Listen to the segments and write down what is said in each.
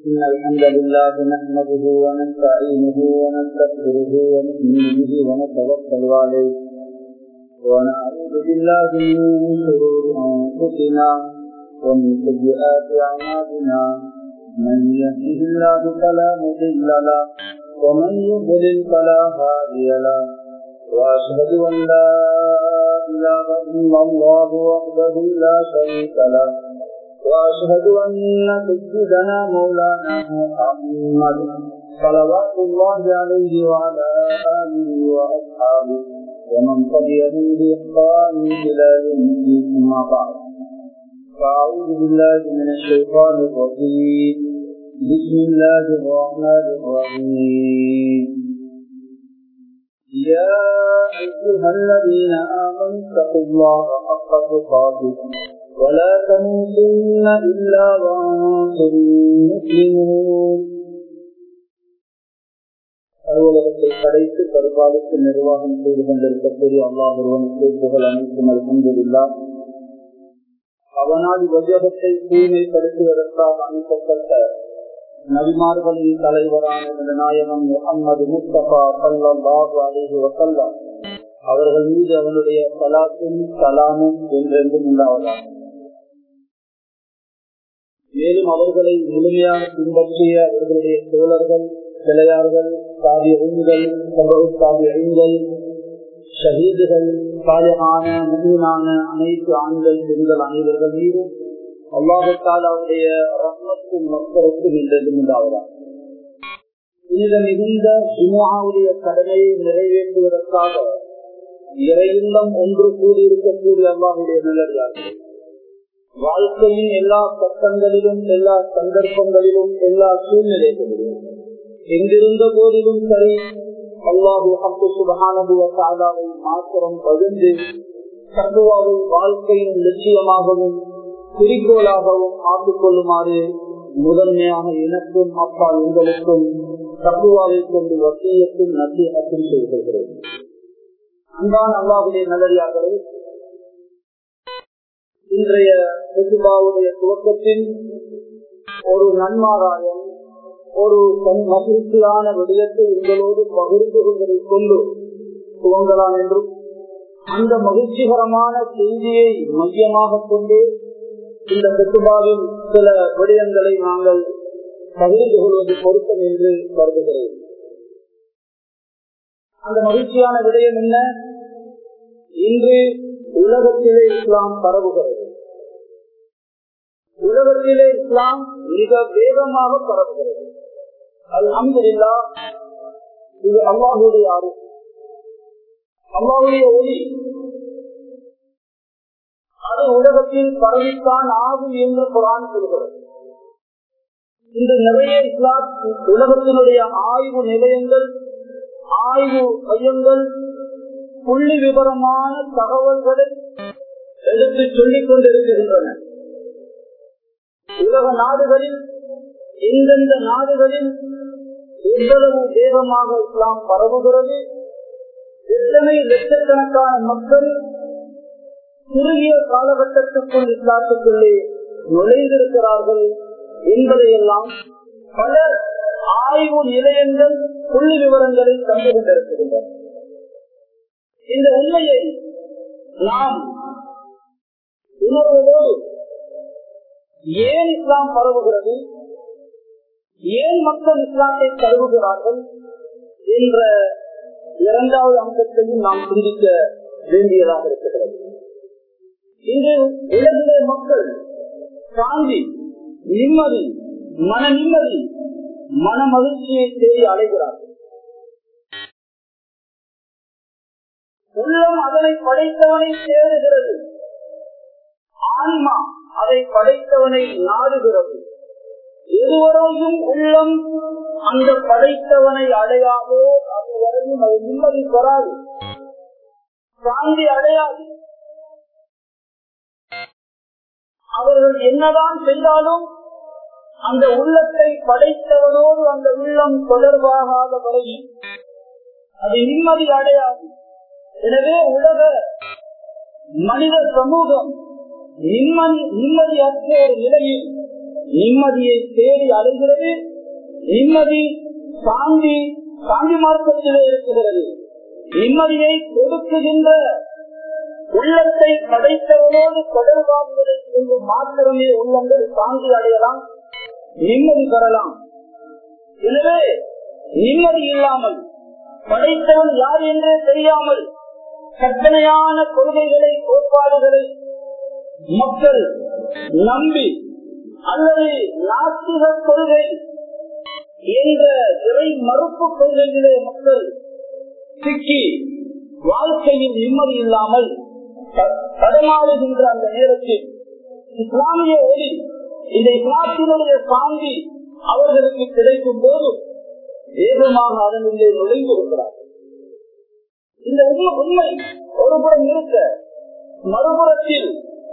إن الحمد لله نحمده ونستعينه ونستغفره ونؤمن به ونتوكل عليه ونعوذ بالله من شرور أنفسنا ومن سيئات أعمالنا من يهده الله فلا مضل له ومن يضلل فلا هادي له وأشهد أن لا إله إلا الله وحده لا شريك له وأشهد أن سيدنا مولانا محمد صلوات الله عليه وعلى آله وأصحابه ومن تبعهم بإحسان إلى يوم الدين أما بعد فأعوذ بالله من الشيطان الرجيم بسم الله الرحمن الرحيم يا أيها الذين آمنوا اتقوا الله حق تقاته ولا تموتن إلا وأنتم مسلمون அலுவலகத்தை படைத்து பரிபாலித்து நிர்வாகம் செய்து கொண்டிருக்கக்கூடிய அல்லாஹ் ஒருவனுக்கு புகழ் அனைத்தும் அல்ஹம்துலில்லா அவனால் வஜகத்தை தூய்மைப்படுத்துவதற்காக அனுப்பப்பட்ட நபிமார்களின் தலைவரான நாயகம் முகமது முஸ்தபா சல்லாஹு அலிஹி வசல்லா அவர்கள் மீது அவனுடைய சலாத்தும் சலாமும் என்றென்றும் உண்டாவதாக மேலும் அவர்களை முழுமையாக பின்பற்றிய அவர்களுடைய தோழர்கள் சிலையார்கள் சாதியங்கள் சாதியங்கள் ஷஹீதுகள் சாலையான முழுமையான அனைத்து ஆண்கள் பெண்கள் அனைவர்கள் மீதும் அல்லாஹத்தால் அவருடைய ரத்னத்தின் மக்களுக்கும் என்றென்றும் உண்டாவதாக புனித மிகுந்த ஜுமாவுடைய கடமையை நிறைவேற்றுவதற்காக இறையுள்ளம் ஒன்று கூடியிருக்கக்கூடிய அல்லாஹுடைய நல்லடியார்கள் வாழ்க்கையின் எல்லா கட்டங்களிலும் எல்லா சந்தர்ப்பங்களிலும் எல்லா சூழ்நிலைகளிலும் எங்கிருந்த போதிலும் சரி அல்லாஹு அப்பு சுபகானவை மாத்திரம் பகிர்ந்து தத்துவாவை வாழ்க்கையின் லட்சியமாகவும் குறிக்கோளாகவும் ஆக்கிக் கொள்ளுமாறு முதன்மையாக எனக்கும் அப்பா உங்களுக்கும் தத்துவாவை கொண்டு வசியத்தும் நசியத்தும் செய்திருக்கிறேன் அன்பான அல்லாஹுடைய நல்லடியார்களே இன்றைய பெருபாவுடைய துவக்கத்தில் ஒரு நன்மாராயம் ஒரு மகிழ்ச்சியான விடயத்தை உங்களோடு பகிர்ந்து கொள்வதை கொண்டு துவங்கலாம் என்றும் அந்த மகிழ்ச்சிகரமான செய்தியை மையமாக கொண்டு இந்த பெருபாவின் சில விடயங்களை நாங்கள் பகிர்ந்து கொள்வது பொருத்தம் என்று கருதுகிறேன் அந்த மகிழ்ச்சியான விடயம் என்ன இன்று உலகத்திலே இஸ்லாம் பரவுகிறது உலகத்திலே இஸ்லாம் மிக வேகமாக பரவுகிறது அது அம்பில்லா இது அல்லாஹுடைய ஆறு அல்லாஹுடைய ஒளி அது உலகத்தில் பரவித்தான் ஆகும் என்று குரான் சொல்கிறது இந்த நிறைய இஸ்லாம் உலகத்தினுடைய ஆய்வு நிலையங்கள் ஆய்வு மையங்கள் புள்ளி விவரமான தகவல்களை எடுத்து சொல்லிக் கொண்டிருக்கின்றன உலக நாடுகளில் எந்தெந்த நாடுகளில் எவ்வளவு வேகமாக இஸ்லாம் பரவுகிறது எத்தனை லட்சக்கணக்கான மக்கள் குறுகிய காலகட்டத்துக்குள் இஸ்லாத்துக்குள்ளே நுழைந்திருக்கிறார்கள் என்பதையெல்லாம் பல ஆய்வு நிலையங்கள் புள்ளி விவரங்களை தந்து கொண்டிருக்கின்றன இந்த உண்மையை நாம் உணர்வதோடு ஏன் இஸ்லாம் பரவுகிறது ஏன் மக்கள் இஸ்லாத்தை தழுவுகிறார்கள் என்ற இரண்டாவது அம்சத்தையும் நாம் சிந்திக்க வேண்டியதாக இருக்கிறது இன்று உலகிலே மக்கள் சாந்தி நிம்மதி மன நிம்மதி மன மகிழ்ச்சியை தேடி அடைகிறார்கள் உள்ளம் அதனை படைத்தவனை தேடுகிறது ஆன்மா அதை படைத்தவனை நாடுகிறது எதுவரையும் உள்ளம் அந்த படைத்தவனை அடையாதோ அதுவரையும் அது நிம்மதி பெறாது சாந்தி அடையாது அவர்கள் என்னதான் செய்தாலும் அந்த உள்ளத்தை படைத்தவனோடு அந்த உள்ளம் தொடர்பாகாத வரையில் அது நிம்மதி அடையாது எனவே உலக மனித சமூகம் நிம்மதி நிம்மதியற்ற ஒரு நிலையில் நிம்மதியை தேடி அடைகிறது நிம்மதி சாந்தி சாந்தி மார்க்கத்திலே இருக்கிறது நிம்மதியை கொடுக்குகின்ற உள்ளத்தை படைத்தவனோடு தொடர்பாகுவதை கொண்டு மாத்திரமே உள்ளங்கள் சாந்தி அடையலாம் நிம்மதி பெறலாம் எனவே நிம்மதி இல்லாமல் படைத்தவன் யார் என்றே தெரியாமல் கற்பனையான கொள்கைகளை கோட்பாடுகளை மக்கள் நம்பி அல்லது நாத்திக கொள்கை என்ற இறை மறுப்பு கொள்கையிலே மக்கள் சிக்கி வாழ்க்கையில் நிம்மதி இல்லாமல் தடமாறுகின்ற அந்த நேரத்தில் இஸ்லாமிய ஒளி இந்த இஸ்லாத்தினுடைய சாந்தி அவர்களுக்கு கிடைக்கும் போது வேகமாக அதனுள்ளே நுழைந்து இருக்கிறார் இந்த உண்மை உண்மை ஒருபுறம் இருக்க மறுபுறத்தில்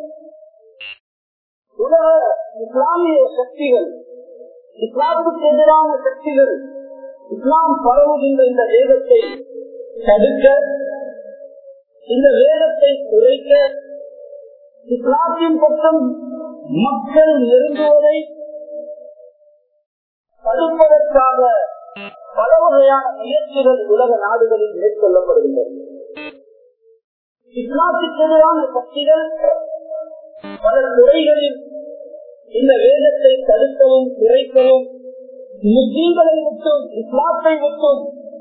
உலக இஸ்லாமிய சக்திகள் இஸ்லாத்துக்கு எதிரான சக்திகள் இஸ்லாம் பரவுகின்ற இந்த வேகத்தை தடுக்க இந்த வேகத்தை குறைக்க இஸ்லாத்தின் பக்கம் மக்கள் நெருங்குவதை தடுப்பதற்காக பல வகையான முயற்சிகள் உலக நாடுகளில் மேற்கொள்ளப்படுகின்றன இஸ்லாத்துக்கு எதிரான சக்திகள் பல துறைகளில் இந்த வேதத்தை தடுக்கவும் குறைக்கவும் முஸ்லீம்களை விட்டும் இஸ்லாத்தை விட்டும்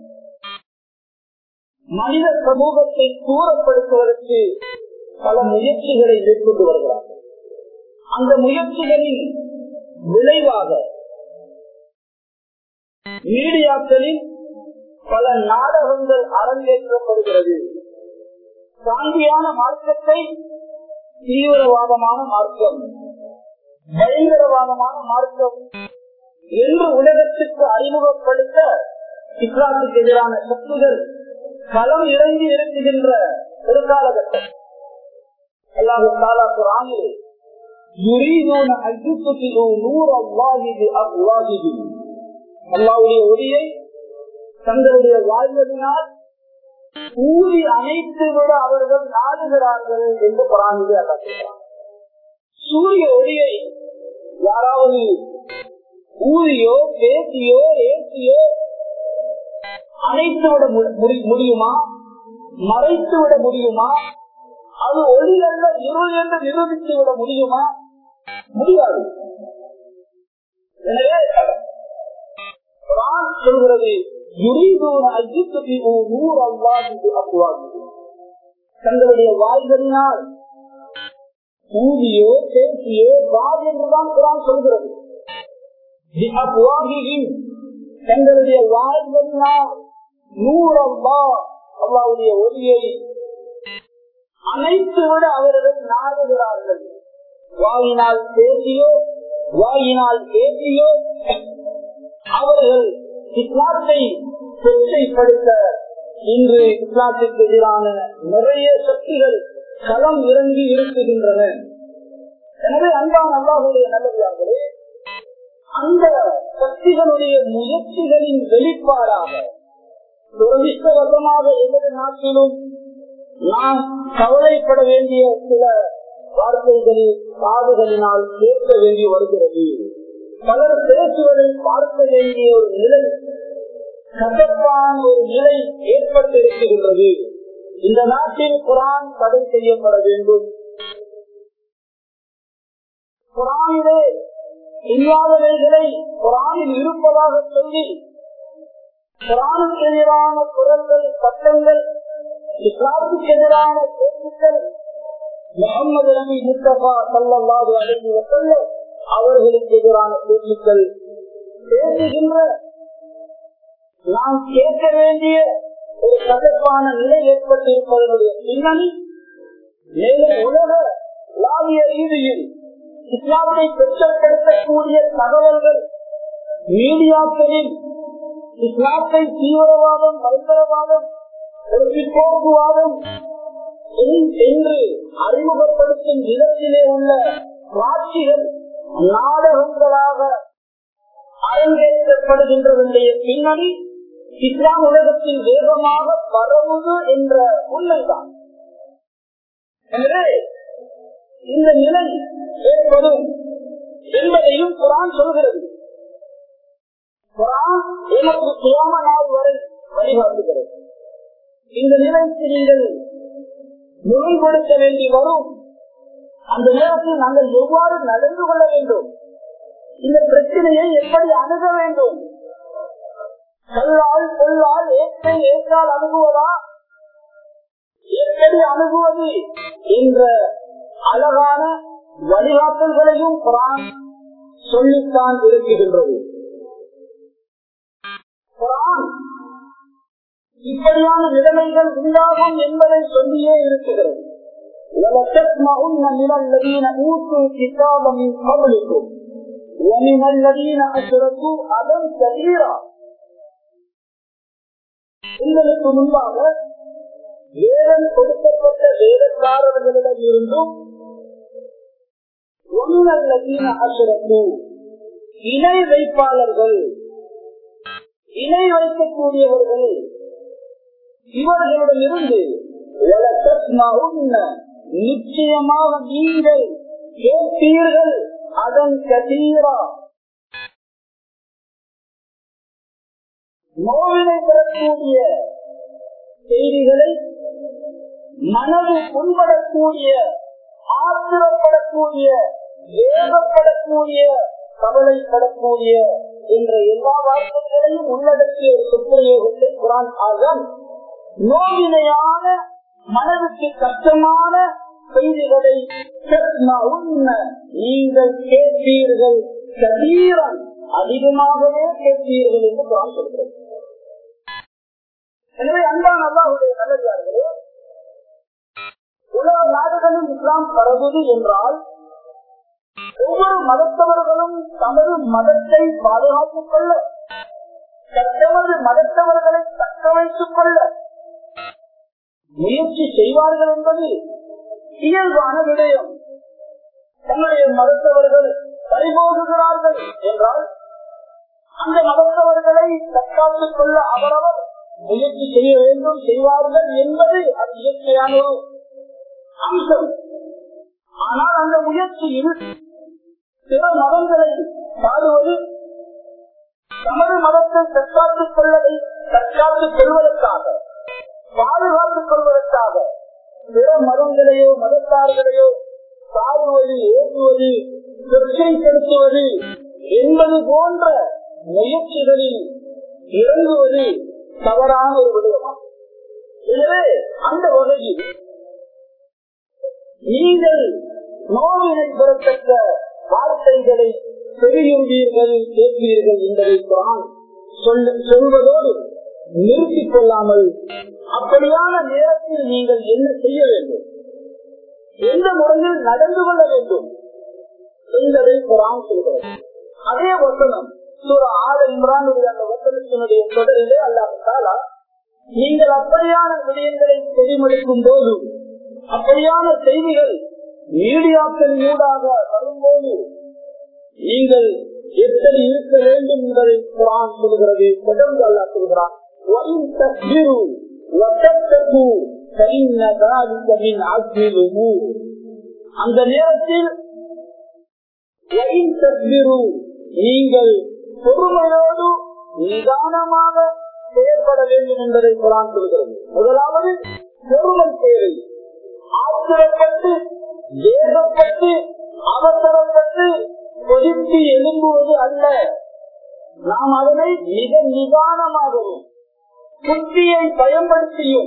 மனித சமூகத்தை தூரப்படுத்துவதற்கு பல முயற்சிகளை மேற்கொண்டு வருகிறார்கள் அந்த முயற்சிகளின் விளைவாக மீடியாக்களில் பல நாடகங்கள் அரங்கேற்றப்படுகிறது சாந்தியான மார்க்கத்தை தீவிரவாதமான மார்க்கம் பயங்கரவாதமான மார்க்கம் என்று உலகத்துக்கு அறிமுகப்படுத்த இஸ்லாத்துக்கு எதிரான சக்திகள் களம் இறங்கி இருக்குகின்ற ஒரு காலகட்டம் அல்லாஹு தாலா குரானிலே يريدون أن يطفئوا نور الله بأفواههم அல்லாவுடைய ஒளியை தங்களுடைய வாழ்வதனால் ஊதி அணைத்து விட அவர்கள் நாடுகிறார்கள் என்று குரானிலே அகற்றுகிறார் சூரிய ஒளியை யாராவது ஊதியோ பேசியோ ஏசியோ அணைத்து விட முடியுமா மறைத்து விட முடியுமா அது ஒளி அல்ல இருள் என்று நிரூபித்து விட முடியுமா முடியாது எனவே சொல்கிறது தங்களுடைய வாய்களினால் ஊதியோ பேசியோ வாய் என்றுதான் குரான் சொல்கிறது தங்களுடைய வாய்களினால் நூறல்லா அல்லாவுடைய ஒளியை அனைத்து விட அவர்கள் நாடுகிறார்கள் வாயினால் பேசியோ வாயினால் பேசியோ அவர்கள் இஸ்லாத்தை கொச்சைப்படுத்த இன்று இஸ்லாத்திற்கு எதிரான நிறைய சக்திகள் களம் இறங்கி இருக்குகின்றன எனவே அன்பான அல்லாஹுடைய நல்லதாகவே அந்த சக்திகளுடைய முயற்சிகளின் வெளிப்பாடாக துரதிஷ்டவசமாக எமது நாட்டிலும் நாம் கவலைப்பட வேண்டிய சில வார்த்தைகளில் காதுகளினால் கேட்க வேண்டி வருகிறது பலர் பேசுவதை பார்க்க வேண்டிய ஒரு நிலை கசப்பான ஒரு நிலை ஏற்பட்டிருக்கின்றது இந்த நாட்டில் குரான் தடை செய்யப்பட வேண்டும் குரானிலே இல்லாதவைகளை குரானில் இருப்பதாக சொல்லி குரானுக்கு எதிரான குரல்கள் சட்டங்கள் இஸ்லாத்துக்கு எதிரான பேச்சுக்கள் முகமது நபி முஸ்தபா சல்லாது அடங்கி வசல்ல அவர்களுக்கு எதிரான பேச்சுக்கள் பேசுகின்ற நாம் கேட்க வேண்டிய ஒரு கசப்பான நிலை ஏற்பட்டிருப்பதனுடைய பின்னணி மேலும் உலக லாவிய ரீதியில் இஸ்லாத்தை பெற்றப்படுத்தக்கூடிய தகவல்கள் மீடியாக்களில் இஸ்லாத்தை தீவிரவாதம் பயங்கரவாதம் ஒரு பிற்போக்குவாதம் என்று அறிமுகப்படுத்தும் விதத்திலே உள்ள காட்சிகள் நாடகங்களாக அரங்கேற்றப்படுகின்றதனுடைய பின்னணி இஸ்லாம் உலகத்தில் வேகமாக பரவுது என்ற உண்மைதான் எனவே இந்த நிலை ஏற்படும் என்பதையும் குரான் சொல்கிறது குரான் எமக்கு சுயாம நாள் வரை வழிகாட்டுகிறது இந்த நிலைக்கு நீங்கள் முறை கொடுக்க வேண்டி வரும் அந்த நேரத்தில் நாங்கள் எவ்வாறு நடந்து கொள்ள வேண்டும் இந்த பிரச்சனையை எப்படி அணுக வேண்டும் கல்லால் கொல்லால் ஏற்றை ஏற்றால் அணுகுவதா எப்படி அணுகுவது என்ற அழகான வழிகாட்டல்களையும் குரான் சொல்லித்தான் இருக்குகின்றது குரான் இப்படியான நிலைமைகள் உண்டாகும் என்பதை சொல்லியே இருக்கிறது وَلَتَسْمَعُنَّ مِنَ الَّذِينَ أُوتُوا الْكِتَابَ مِنْ قَبْلِكُمْ وَمِنَ الَّذِينَ أَشْرَكُوا أَذًى كَثِيرًا உங்களுக்கு முன்பாக வேதம் கொடுக்கப்பட்ட வேதக்காரர்களிடம் இருந்தும் ஒன்னல்லதீன அசுரத்து இணை வைப்பாளர்கள் இணை வைக்கக்கூடியவர்கள் இவர்களிடமிருந்து நிச்சயமாக நீங்கள் கேட்பீர்கள் அதன் கதீரா நோவினை பெறக்கூடிய செய்திகளை மனது புண்படக்கூடிய ஆத்திரப்படக்கூடிய வேகப்படக்கூடிய கவலைப்படக்கூடிய என்ற எல்லா வார்த்தைகளையும் உள்ளடக்கிய ஒரு சொற்பிரயோகத்தை குரான் ஆகம் நோவினையான மனதுக்கு கஷ்டமான செய்திகளை நீங்கள் கேட்பீர்கள் கதீரன் அதிகமாகவே கேட்பீர்கள் என்று குரான் சொல்கிறது எனவே அன்பான அல்லாஹுடைய நல்லதார்களே உலக நாடுகளில் இஸ்லாம் பரவுது என்றால் ஒவ்வொரு மதத்தவர்களும் தமது மதத்தை பாதுகாத்துக் கொள்ள தத்தமது மதத்தவர்களை தக்க வைத்துக் கொள்ள முயற்சி செய்வார்கள் என்பது இயல்பான விடயம் தன்னுடைய மதத்தவர்கள் பறிபோகுகிறார்கள் என்றால் அந்த மதத்தவர்களை தற்காத்துக் கொள்ள அவரவர் முயற்சி செய்ய வேண்டும் செய்வார்கள் என்பது அது இயற்கையான ஒரு அம்சம் ஆனால் அந்த முயற்சியில் பிற மதங்களை பாடுவது தமது மதத்தை தற்காத்துக் கொள்வதை தற்காத்துக் கொள்வதற்காக பாதுகாத்துக் கொள்வதற்காக பிற மதங்களையோ மதத்தார்களையோ சாடுவது ஏற்றுவது பிரச்சனைப்படுத்துவது என்பது போன்ற முயற்சிகளில் இறங்குவது தவறான ஒரு விடயமாகும் எனவே அந்த வகையில் நீங்கள் நோவினை பெறத்தக்க வார்த்தைகளை பெரியும்பீர்கள் கேட்பீர்கள் என்பதை குரான் சொல்வதோடு நிறுத்திக் கொள்ளாமல் அப்படியான நேரத்தில் நீங்கள் என்ன செய்ய வேண்டும் எந்த முறையில் நடந்து கொள்ள வேண்டும் என்பதை குரான் சொல்கிறது அதே வசனம் சூர ஆல இம்ரானுடைய அந்த வசனத்தினுடைய தொடரிலே அல்லாவிட்டாலா நீங்கள் அப்படியான விடயங்களை செவிமடுக்கும் போது அப்படியான செய்திகள் மீடியாக்கள் ஊடாக வரும்போது நீங்கள் எப்படி இருக்க வேண்டும் என்பதை குரான் சொல்கிறது தொடர்ந்து அல்லா சொல்கிறான் அந்த நேரத்தில் நீங்கள் பொறுமையோடு நிதானமாக செயல்பட வேண்டும் என்பதை குரான் சொல்கிறது முதலாவது பொறுமை தேவை ஆத்திரப்பட்டு வேகப்பட்டு அவசரப்பட்டு கொதித்து எழும்புவது அல்ல நாம் அதனை மிக நிதானமாகவும் புத்தியை பயன்படுத்தியும்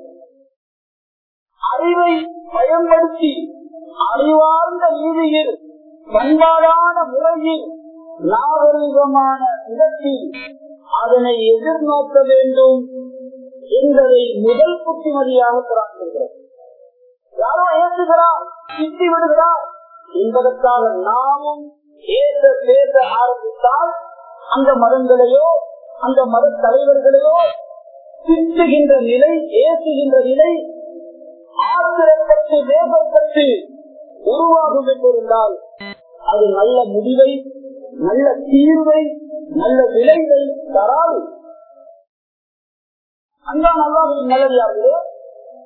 அறிவை பயன்படுத்தி அறிவார்ந்த நீதியில் பண்பாடான முறையில் நாகரிகமான இடத்தில் அதனை எதிர்நோக்க வேண்டும் என்பதை முதல் புத்திமதியாக பிரார்த்திக்கிறது யாரோ ஏற்றுகிறார் திட்டி விடுகிறார் என்பதற்காக நாமும் ஏற்ற பேச ஆரம்பித்தால் அந்த மதங்களையோ அந்த மத தலைவர்களையோ திட்டுகின்ற நிலை ஏசுகின்ற நிலை ஆத்திரப்பட்டு வேகப்பட்டு உருவாகும் என்றிருந்தால் அது நல்ல முடிவை நல்ல தீர்வை நல்ல விளைவை தராது அந்த நல்லாவின் நல்லதாகவே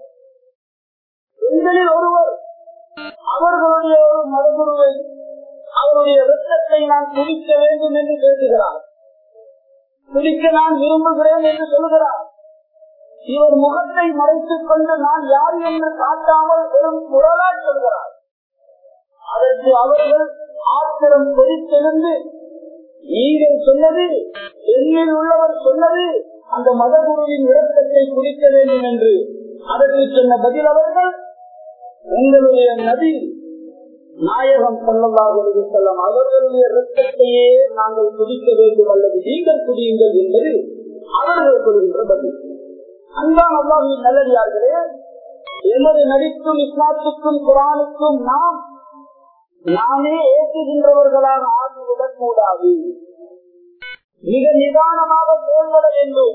பெண்களில் ஒருவர் அவர்களுடைய ஒரு மரபுருவை அவருடைய ரத்தத்தை நான் குடிக்க வேண்டும் என்று பேசுகிறார் குடிக்க நான் விரும்புகிறேன் என்று சொல்கிறார் இவர் முகத்தை மறைத்துக் கொண்டு நான் யார் என்று காட்டாமல் வெறும் குரலால் சொல்கிறார் அதற்கு அவர்கள் ஆத்திரம் கொதித்தெழுந்து நீங்கள் சொன்னது என்னில் உள்ளவர் சொன்னது அந்த மதகுருவின் இரத்தத்தை குடிக்க வேண்டும் என்று அதற்கு சொன்ன பதில் அவர்கள் உங்களுடைய நபி நாயகம் செல்லமாக செல்லம் அவர்களுடைய இரத்தத்தையே நாங்கள் குடிக்க வேண்டும் அல்லது நீங்கள் குடியுங்கள் என்பது அவர்கள் கொள்கின்ற பதில் அன்பான் அல்லாவின் நல்லடியார்களே எமது நடிக்கும் இஸ்லாத்துக்கும் குரானுக்கும் நாம் நாமே ஏற்றுகின்றவர்களாக ஆகிவிடக் கூடாது மிக நிதானமாக செயல்பட வேண்டும்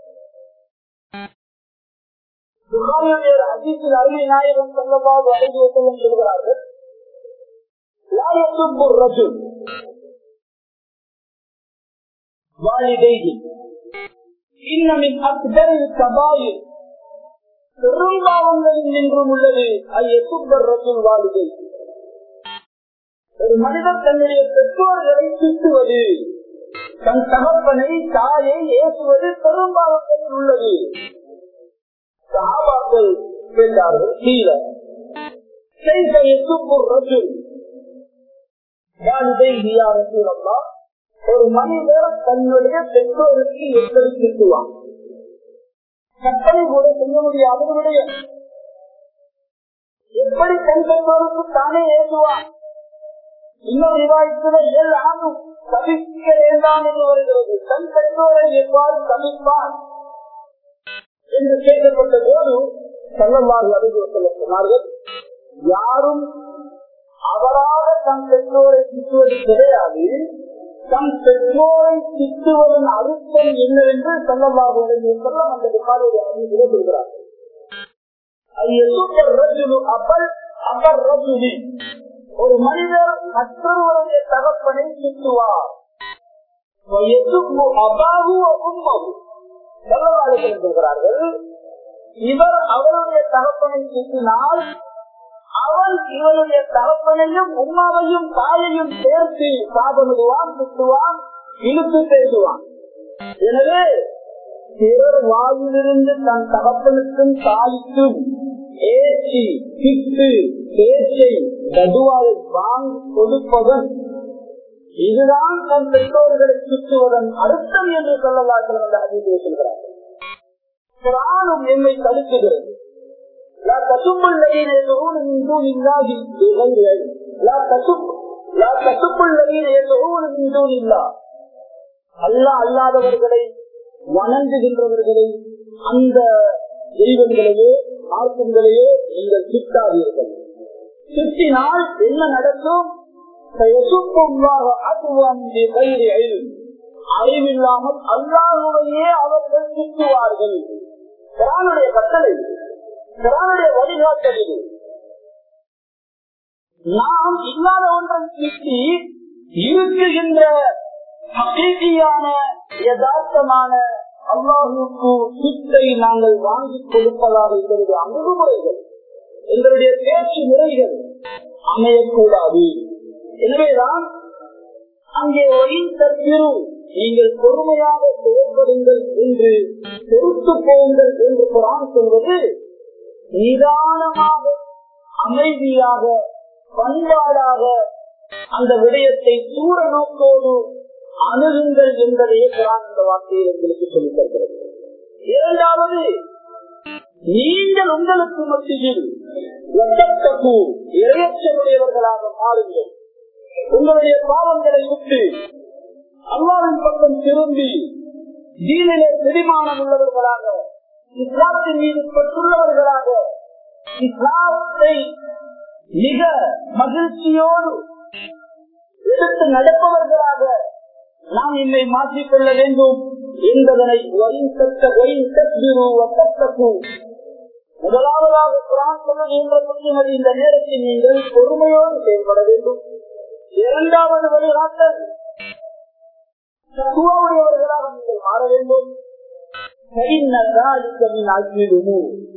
புகாரியுடைய அதிசில் அருமை நாயகம் செல்லவாக அழகிய செல்லும் சொல்கிறார்கள் لا يسب الرجل والديه إن من أكبر الكبائر பெரும்பாவங்களில் நின்றும் உள்ளது ஐயசுப்பர் ரசூல் வாலிதை ஒரு மனிதர் தன்னுடைய பெற்றோர்களை திட்டுவது தன் தகப்பனை தாயை ஏசுவது பெரும்பாவங்களில் உள்ளது சகாபாக்கள் கேட்டார்கள் கீழே كيف يسب الرجل ஒரு மனிதர் தன்னுடைய பெற்றோருக்கு எப்படி திட்டுவான் கற்பனை கூட செய்ய முடியாதவருடைய எப்படி தன் பெற்றோருக்கு தானே ஏற்றுவான் இன்னொரு விவாதத்தில் ஏழு ஆணும் தவிக்க வேண்டாம் என்று வருகிறது தன் பெற்றோரை எவ்வாறு தவிப்பான் என்று கேட்கப்பட்ட போது செல்லவாறு அறிவு சொல்ல சொன்னார்கள் யாரும் அவராக தம் பெற்றோரை திட்டுவது கிடையாது தம் பெற்றோரை திட்டுவதன் அழுத்தம் என்னவென்று சொல்லமாக சொல்ல அந்த காலையை அறிவிலே சொல்கிறார் ஒரு மனிதர் மற்றொருவருடைய தகப்பனை திட்டுவார் சொல்கிறார்கள் இவர் அவருடைய தகப்பனை திட்டினால் அவன் இவனுடைய தகப்பனையும் உமாவையும் தாயையும் சேர்த்து சாதமிடுவான் திட்டுவான் இழுத்து பேசுவான் எனவே பிறர் வாயிலிருந்து தன் தகப்பனுக்கும் தாய்க்கும் ஏற்றி திட்டு பேச்சை கடுவாய் வாங்கி கொடுப்பதன் இதுதான் தன் பெற்றோர்களை திட்டுவதன் அர்த்தம் என்று சொல்லலார்கள் அந்த அதிகம் சொல்கிறார் குரானும் என்னை தடுக்குகிறது لا تسب الذين يدعون من دون الله بغير علم لا تسب لا تسب الذين يدعون من دون الله அல்லா அல்லாதவர்களை வணங்குகின்றவர்களை அந்த தெய்வங்களையோ மார்க்கங்களையோ நீங்கள் திட்டாதீர்கள் திட்டினால் என்ன நடக்கும் அறிவில்லாமல் அல்லாஹுவையே அவர்கள் திட்டுவார்கள் குரானுடைய கட்டளை குரானுடைய வழிகாட்டல் இது நாம் இல்லாத ஒன்றை திட்டி இருக்குகின்ற மகிழ்ச்சியான யதார்த்தமான அல்லாஹுக்கு சித்தை நாங்கள் வாங்கி கொடுப்பதாக எங்களுடைய அணுகுமுறைகள் எங்களுடைய பேச்சு முறைகள் அமையக்கூடாது எனவேதான் அங்கே ஒயின்தற்கிரு நீங்கள் பொறுமையாக செயல்படுங்கள் என்று பொறுத்து போங்கள் என்று குரான் சொல்வது நிதானமாக அமைதியாக பண்பாடாக அந்த விடயத்தை தூர நோக்கோடு அணுகுங்கள் என்பதையே குரான் இந்த வார்த்தையில் எங்களுக்கு சொல்லித் தருகிறது இரண்டாவது நீங்கள் உங்களுக்கு மத்தியில் இறையற்றமுடையவர்களாக மாறுங்கள் உங்களுடைய பாவங்களை விட்டு அல்லாவின் பக்கம் திரும்பி தீனிலே செடிமானம் உள்ளவர்களாக இஸ்லாத்தின் மீது பெற்றுள்ளவர்களாக இஸ்லாத்தை மிக மகிழ்ச்சியோடு எடுத்து நடப்பவர்களாக நாம் என்னை மாற்றிக்கொள்ள வேண்டும் என்பதனை முதலாவதாக குரான் சொல்லுகின்ற புத்திமதி இந்த நேரத்தில் நீங்கள் பொறுமையோடு செயல்பட வேண்டும் இரண்டாவது வழிகாட்டல் தத்துவமுடையவர்களாக நீங்கள் மாற வேண்டும்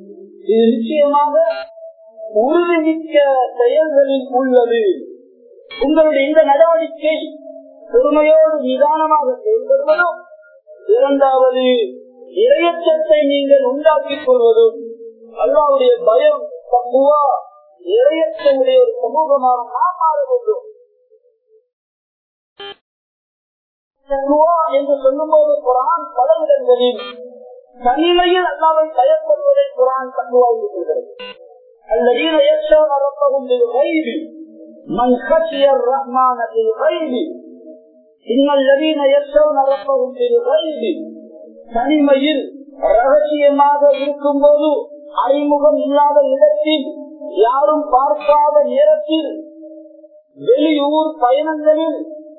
இது நிச்சயமாக உறுதிமிக்க செயல்களில் உள்ளது உங்களுடைய இந்த நடவடிக்கை பொறுமையோடு நிதானமாக செயல்படுவதும் இரண்டாவது இரையச்சத்தை நீங்கள் உண்டாக்கிக் கொள்வதும் அல்லாவுடைய பயம் தப்புவா இரையச்சமுடைய ஒரு சமூகமாக நாம் மாற வேண்டும் தக்குவா என்று சொல்லும் போது குரான் பல இடங்களில் தனிமையில் அல்லாவை பயப்படுவதை குரான் தக்குவா என்று சொல்கிறது الذين يخشون ربهم بالغيب من خشي الرحمن بالغيب إن الذين يخشون ربهم بالغيب தனிமையில் ரகசியமாக இருக்கும் போது அறிமுகம் இல்லாத இடத்தில் யாரும் பார்க்காத நேரத்தில் வெளியூர் பயணங்களில்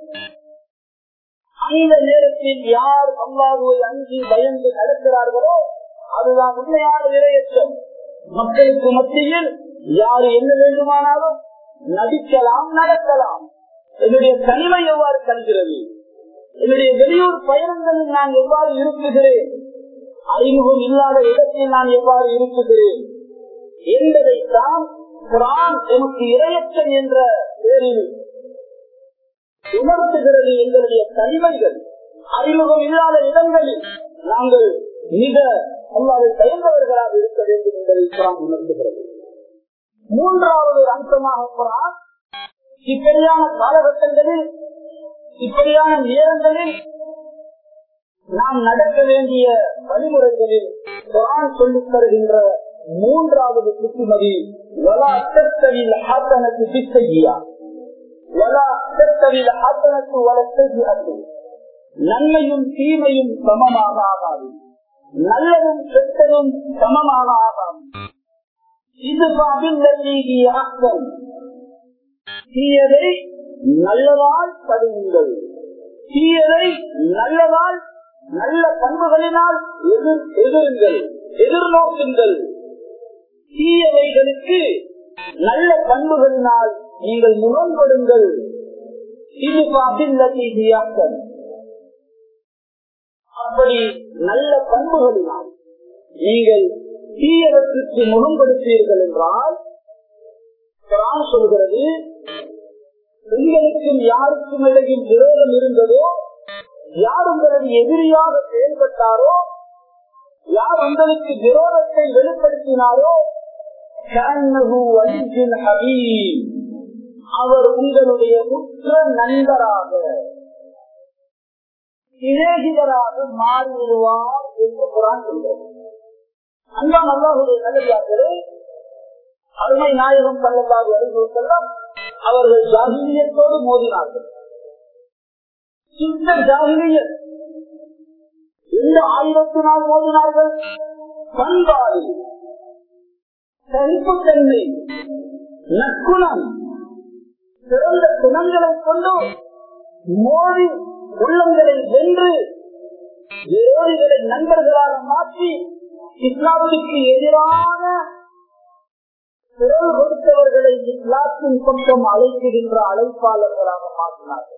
அந்த நேரத்தில் யார் அல்லாஹுவை அஞ்சி பயந்து நடக்கிறார்களோ அதுதான் உண்மையான விரையற்றம் மக்களுக்கு மத்தியில் யார் என்ன வேண்டுமானாலும் நடிக்கலாம் நடக்கலாம் என்னுடைய தனிமை எவ்வாறு கல்கிறது என்னுடைய வெளியூர் பயணங்களில் நான் எவ்வாறு இருக்குகிறேன் அறிமுகம் இல்லாத இடத்தில் நான் எவ்வாறு இருக்குகிறேன் என்பதைத்தான் குரான் எமக்கு இரையற்றம் என்ற பேரில் உணர்த்துகிறது எங்களுடைய தனிமைகள் அறிமுகம் இல்லாத இடங்களில் நாங்கள் மிக அல்லாவை பயந்தவர்களாக இருக்க வேண்டும் என்பதை குரான் உணர்த்துகிறது மூன்றாவது அம்சமாக குரான் இப்படியான காலகட்டங்களில் இப்படியான நேரங்களில் நாம் நடக்க வேண்டிய வழிமுறைகளில் குரான் சொல்லித் தருகின்ற மூன்றாவது புத்திமதி வலா அத்தவில் ஆத்தனத்து திசையா வலா அத்தவில் ஆத்தனத்து வளர்த்தது அன்று நன்மையும் தீமையும் சமமாக ஆகாது நல்லதும் கெட்டதும் சமமாக ஆகாது இது பாபில்லி ஆக்கம் தீயதை நல்லதால் தடுங்கள் தீயதை நல்லதால் நல்ல பண்புகளினால் எதிர் எதிருங்கள் எதிர்நோக்குங்கள் தீயவைகளுக்கு நல்ல பண்புகளினால் நீங்கள் முரண்படுங்கள் இது பாபில்லீயாக்கம் அப்படி நல்ல பண்புகளினால் நீங்கள் தீயவற்றுக்கு முகம்படுத்தீர்கள் என்றால் குரான் சொல்கிறது உங்களுக்கும் யாருக்கும் இடையில் விரோதம் இருந்ததோ யார் உங்களது எதிரியாக செயல்பட்டாரோ யார் உங்களுக்கு விரோதத்தை வெளிப்படுத்தினாரோ அவர் உங்களுடைய உற்ற நண்பராக சிநேகிதராக மாறிவிடுவார் என்று குரான் சொல்கிறது அன்பான் அல்லாஹுடைய நல்லதார்களே அருமை நாயகம் பல்லதாக வருவதெல்லாம் அவர்கள் ஜாகிரியத்தோடு மோதினார்கள் இந்த ஜாகிரியர் எந்த ஆயிரத்தினால் மோதினார்கள் பண்பாடு சகிப்புத்தன்மை நற்குணம் சிறந்த குணங்களை கொண்டு மோதி உள்ளங்களை வென்று விரோதிகளை நண்பர்களாக மாற்றி இஸ்லாமுக்கு எதிரான குரல் கொடுத்தவர்களை இஸ்லாத்தின் பக்கம் அழைக்கின்ற அழைப்பாளர்களாக மாற்றினார்கள்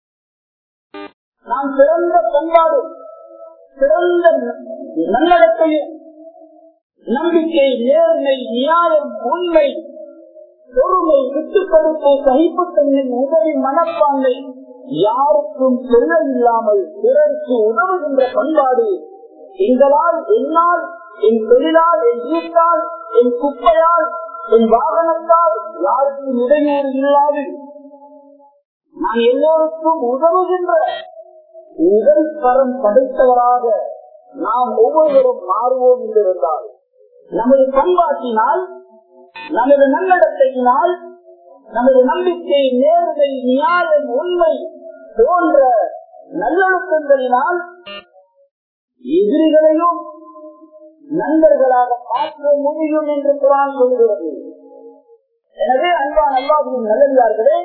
நாம் சிறந்த பண்பாடு சிறந்த நல்லடத்தையும் நம்பிக்கை நேர்மை நியாயம் உண்மை பொறுமை விட்டுக்கொடுப்பு சகிப்புத்தன்மை உதவி மனப்பான்மை யாருக்கும் சொல்ல இல்லாமல் பிறருக்கு உதவுகின்ற பண்பாடு எங்களால் என்னால் என் தொழிலால் என் வீட்டால் என் குப்பையால் என் வாகனத்தால் யாருக்கும் இடையூறு இல்லாது நான் எல்லோருக்கும் உதவுகின்ற உடல் தரம் படைத்தவராக நாம் ஒவ்வொருவரும் மாறுவோம் என்றிருந்தால் நமது பண்பாட்டினால் நமது நல்லடத்தையினால் நமது நம்பிக்கை நேர்மை நியாயம் உண்மை போன்ற நல்லொழுக்கங்களினால் எதிரிகளையும் நண்பர்களாக மாற்ற முடியும் என்று குரான் சொல்கிறது எனவே அன்பான் அல்லாவின் நல்லதார்களே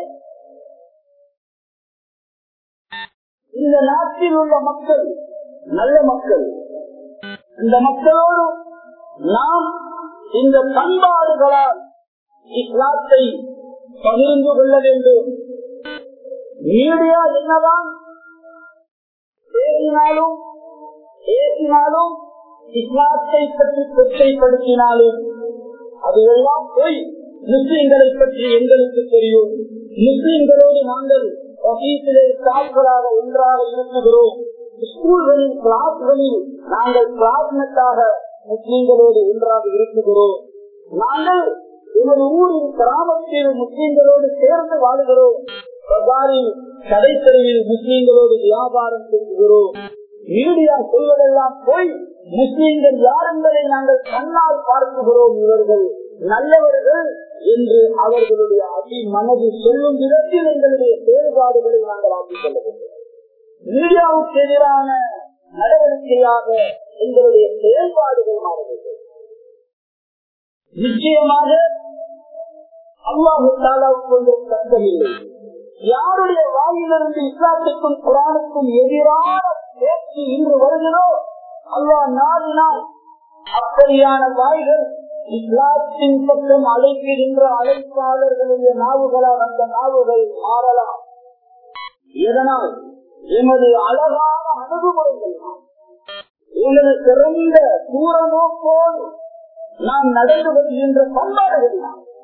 இந்த நாட்டில் உள்ள மக்கள் நல்ல மக்கள் இந்த மக்களோடு நாம் இந்த பண்பாடுகளால் இஸ்லாத்தை பகிர்ந்து கொள்ள வேண்டும் மீடியா என்னதான் பேசினாலும் பேசினாலும் இஸ்லாத்தை பற்றி கொச்சைப்படுத்தினாலும் அது எல்லாம் போய் முஸ்லிம்களை பற்றி எங்களுக்கு தெரியும் முஸ்லிம்களோடு நாங்கள் ஆபீஸிலே ஸ்டாஃப்களாக ஒன்றாக இருக்குகிறோம் ஸ்கூல்களில் கிளாஸ்களில் நாங்கள் கிளாஸ்மெட்டாக முஸ்லிம்களோடு ஒன்றாக இருக்குகிறோம் நாங்கள் எமது ஊரில் கிராமத்தில் முஸ்லிம்களோடு சேர்ந்து வாழுகிறோம் பஜாரில் கடைத்தறிவில் முஸ்லிம்களோடு வியாபாரம் செய்கிறோம் மீடியா சொல்வதெல்லாம் போய் முஸ்லிம்கள் யார் என்பதை நாங்கள் கண்ணால் பார்க்குகிறோம் இவர்கள் நல்லவர்கள் என்று அவர்களுடைய அதி மனது சொல்லும் விதத்தில் எங்களுடைய செயல்பாடுகளை நாங்கள் ஆக்கிக் கொள்ள வேண்டும் மீடியாவுக்கு எதிரான நடவடிக்கையாக எங்களுடைய செயல்பாடுகள் மாற வேண்டும் நிச்சயமாக அல்லாஹு தாலாவுக்கு ஒரு சட்டமில்லை யாருடைய வாயிலிருந்து இஸ்லாத்துக்கும் குரானுக்கும் எதிரான பேச்சு இன்று வருகிறோ அல்லாஹ் நாடினால் அப்படியான வாய்கள் இஸ்லாத்தின் பக்கம் அழைக்கின்ற அழைப்பாளர்களுடைய நாவுகளால் அந்த நாவுகள் மாறலாம் இதனால் எமது அழகான அணுகுமுறைகள் எமது சிறந்த தூரநோக்கோடு நாம் நடந்து வருகின்ற பண்பாடுகள்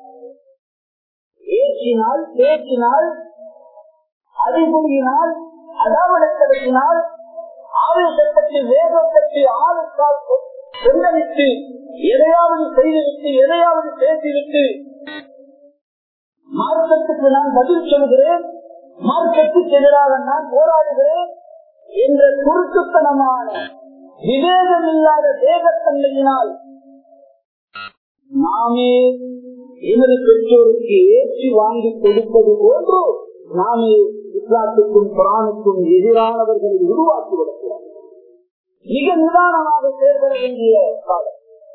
ஏற்றினால் பேச்சினால் அறிவுறியினால் அடாவடத்தினால் ஆவேசப்பட்டு வேகப்பட்டு ஆளுக்கால் கொந்தளித்து எதையாவது செய்துவிட்டு எதையாவது பேசிவிட்டு மார்க்கத்துக்கு நான் பதில் சொல்கிறேன் மார்க்கத்துக்கு எதிராக நான் போராடுகிறேன் என்ற குறுக்குத்தனமான விவேகம் இல்லாத தேகத்தன்மையினால் நாமே எமது பெற்றோருக்கு ஏற்றி வாங்கி கொடுப்பது போன்று நாமே இஸ்லாத்துக்கும் குரானுக்கும் எதிரானவர்களை உருவாக்கிவிடக்கூடாது மிக நிதானமாக செயல்பட வேண்டிய காலம்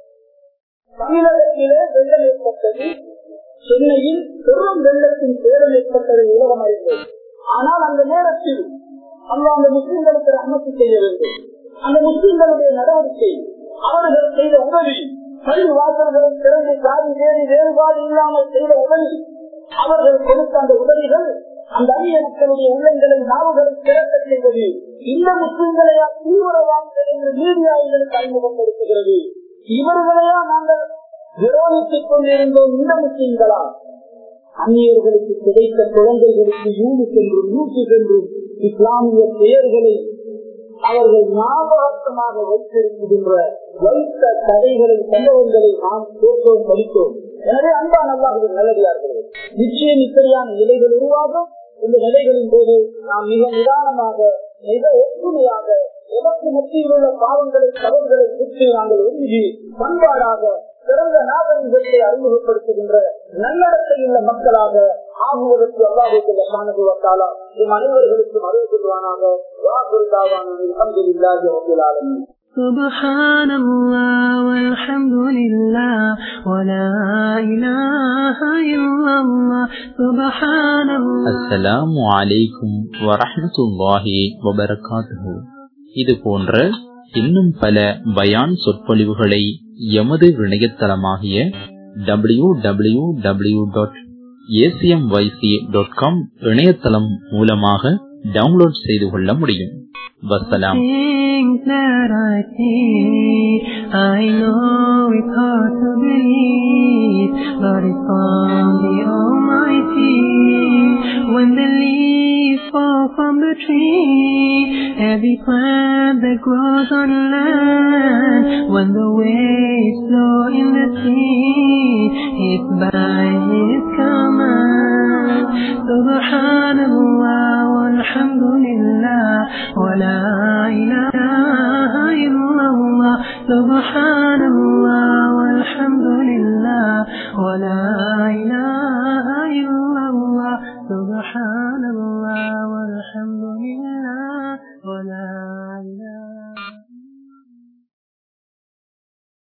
தமிழகத்திலே வெள்ளம் ஏற்பட்டது சென்னையில் பெரும் வெள்ளத்தின் சேதம் ஏற்பட்டதை உலகம் அறிந்தது ஆனால் அந்த நேரத்தில் அல்ல அந்த முஸ்லிம்களுக்கு அனுமதி செய்ய வேண்டும் அந்த முஸ்லிம்களுடைய நடவடிக்கை அவர்கள் செய்த உதவி பள்ளி வாசல்களை திறந்து சாதி வேறு வேறுபாடு இல்லாமல் செய்த உதவி அவர்கள் கொடுத்த அந்த உதவிகள் அந்த அந்நிய மக்களுடைய உள்ளங்களை நாவுகளை திறக்க செய்வது இந்த முஸ்லிம்களையா தீவிரவாதிகள் என்று மீடியாவிற்கு அறிமுகப்படுத்துகிறது இவர்களையா நாங்கள் விரோதித்துக் கொண்டிருந்தோம் இந்த முஸ்லிம்களா அந்நியர்களுக்கு கிடைத்த குழந்தைகளுக்கு யூனி சென்றும் நூற்று சென்றும் இஸ்லாமிய பெயர்களை அவர்கள் ஞாபகமாக வைத்திருக்கின்ற வைத்த கதைகளை சம்பவங்களை நாம் கேட்டோம் படித்தோம் எனவே அன்பா நல்லாக நல்லடியார்கள் நிச்சயம் இப்படியான நிலைகள் உருவாகும் இந்த நிலைகளின் போது நாம் மிக நிதானமாக மிக ஒற்றுமையாக எதற்கு மத்தியில் உள்ள பாவங்களை தவறுகளை விட்டு நாங்கள் ஒதுங்கி பண்பாடாக சிறந்த நாகரிகத்தை அறிமுகப்படுத்துகின்ற நல்லடத்தையுள்ள மக்களாக ஆகுவதற்கு அல்லாஹுக்கு காணப்படுவதாலா நம் அனைவர்களுக்கும் அறிவு கொள்வானாக வாக்குறுதாவான அல்ஹம்துலில்லாஹி ரப்பில் ஆலமீன் سبحان الله والحمد لله ولا إله إلا الله سبحان الله அஸ்ஸலாமு அலைக்கும் வரஹ்மத்துல்லாஹி வபரகாத்துஹு இது போன்ற இன்னும் பல பயான் சொற்பொழிவுகளை எமது இணையதளமாகிய W W W dot ACMYC dot com இணையதளம் மூலமாக டவுன்லோட் செய்து கொள்ள முடியும் வசலாம் Things that I see, I know it's hard to believe, but it's from the Almighty. When the leaves fall from the tree, every plant that grows on land, when the waves flow in the sea, it's by His command. Subhanallah walhamdulillah wa la ilaha illallah. Subhanallah walhamdulillah wa la ilaha